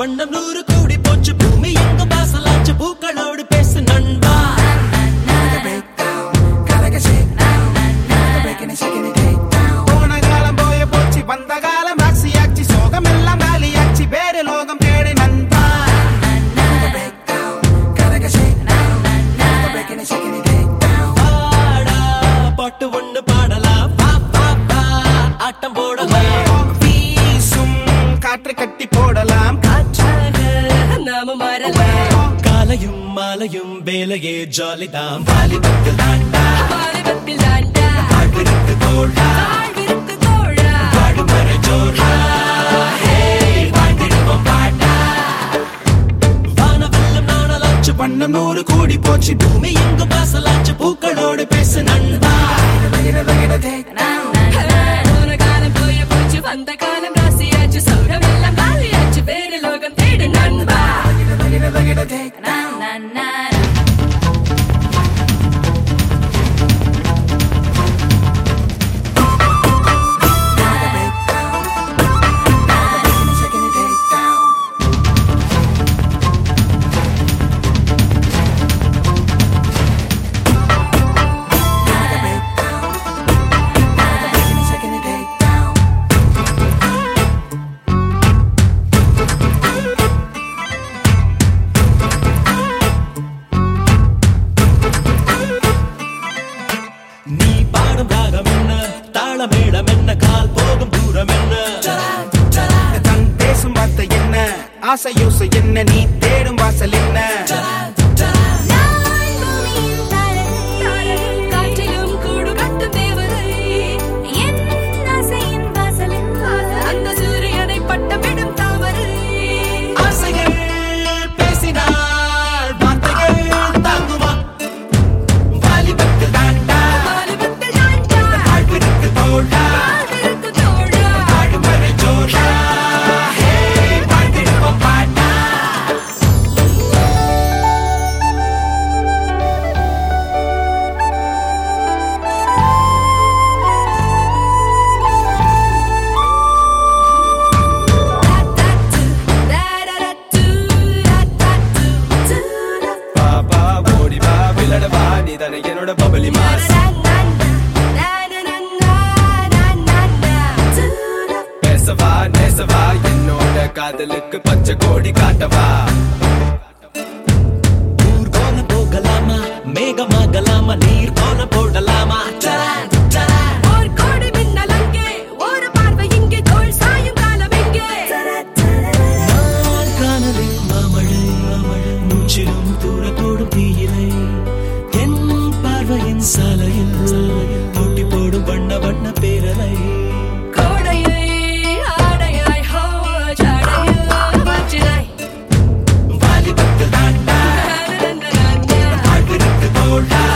வண்ணம் நூறு கூடி போச்சு பூமி எங்கும் வாசலாச்சு பூக்களோடு பேசு நண்பா போன காலம் போய போச்சு வந்த காலம் ஆட்சியாச்சு சோகம் எல்லாம் காலியாச்சு வேறு லோகம் தேடி நண்பா பாடா பாட்டு ஒண்ணு பாடலாம் வா வா வா ஆட்டம் போடலாம் வீசும் காற்று கட்டி போடலாம் நாம மாறலாம் காலையும் மாலையும் வேலையே ஜாலிதான் வாலிபத்தில் தாண்டா வாலிபத்தில் தாண்டா வாழ்விற்கு தோழா வாழ்விற்கு தோழா வாழுமறை ஜோரா ஹே வாழ்ந்திடுவோம் பாட்டா வானவெல்லம் நாணலாச்சு வண்ணம் நூறு கூடி போச்சு பூமி எங்கும் வாசலாச்சு பூக்களோடு பேசு நண்பா போன காலம் போய போச்சு வந்த காலம் ராசியாச்சு சௌரம் எல்லாம் காலியாச்சு வேறு லோகம் தேடு நண்பா நீ பாடும் ராகம் என்ன தாளமேளம் என்ன கால் போகும் தூரம் என்ன தன் பேசும் வார்த்தை என்ன ஆசை யோசை என்ன நீ தேடும் வாசல் என்ன காற்றிலும் கூடு கட்டும் தேவதை அந்த சூரியனை பட்டமிடும் தாமரை ஆசைகள் பேசினால் வார்த்தைகள் தாங்குமா வாலிபத்தில் தாண்டா வாலிபத்தில் தாண்டா வாழ்விற்கு தோழா வாழ்விற்கு தோழா வாழுமறை ஜோரா ஹே வாழ்ந்திடுவோம் பாட்டா பாப்பா ஓடி வா விளையாட வா நீ தானே என்னோட பபலி மாஸ் பேசவா நேசவா என்னோட காதலுக்கு பச்சை கோடி காட்டவா ஊர் போல போகலாமா மேகமாகலாமா நீர் போல போடலாமா சரா, சரா. ஒரு கோடி மின்னல் அங்கே, ஒரு பார்வை இங்கே, தோள் சாயும் காலம் எங்கே? நான் காணலில் மாமழை மூச்சிலும் தூர போடும் தீயிலை என் பார்வையின் சாலையில் போட்டி போடும் வண்ண வண்ண பேரலை கோடையை ஆடையாய், ஹோ, ஜாடையில் மாற்றினாய். வாலிபத்தில் தாண்டா நனனனனன. வாழ்விற்கு தோழா